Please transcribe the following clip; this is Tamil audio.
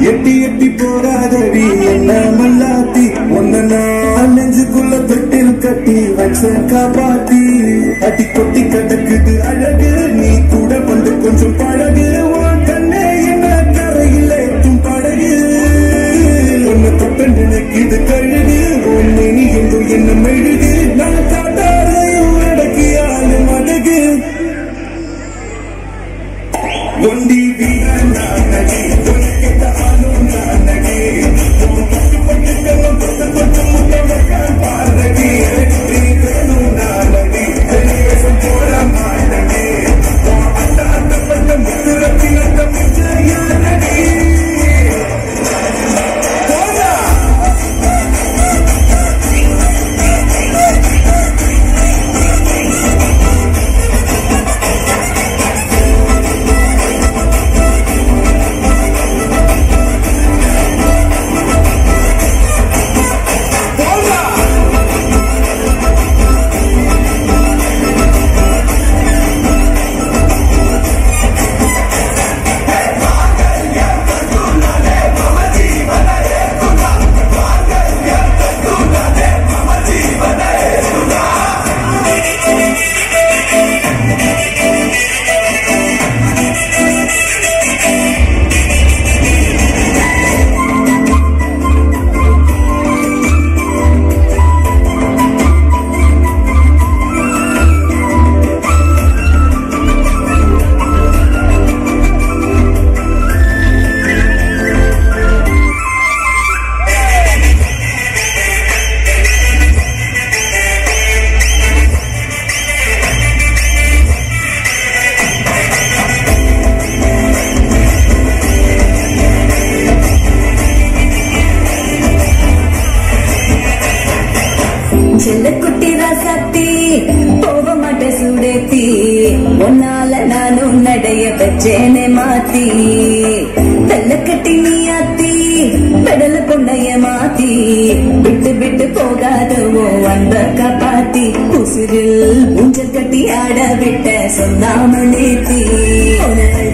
எட்டி எட்டி போராதடி என்ன மல்லாத்தி ஒன்ன நான் நெஞ்சுக்குள்ள தொட்டில் கட்டி வச்ச காப்பாத்தி அடி கொட்டி கிடக்குது அழகு நீ கூட வந்து கொஞ்சம் பழகு உன் கண்ணே என்ன கரையில் ஏற்றும் படகு உன்னை தொட்ட நினைக்குது கழுகு உன் நீ எங்கு என்ன மெழுகு நான் காட்டாரையும் அடக்கியால் மடகு ஒண்டி வீரன் நானடி உனக்கெத்த ஆளும் நானடி உன் பட்டு பட்டு கண்ணம் தொட்டு தொட்டு முட்டை வைக்கான் பாரடி வெற்றி வேணும் நானடி வெளிவேசம் போட மாட்டடி உன் அந்த அந்த பட்ட முத்துரத்தில் அந்த முச்சையானடி போடா போடா செல்லக்குட்டி ராசாத்தி போக மாட்ட சுடேத்தி உன்னால நானும் நடைய பெற்றேனே மாத்தி வெள்ளக்கட்டி நீ ஆத்தி பெடல கொண்டைய மாத்தி விட்டு விட்டு போகாதவோ அன்ப காப்பாத்தி உசிரில் ஊஞ்சல் கட்டி ஆட விட்ட சொல்லாம நேத்தி உன்னை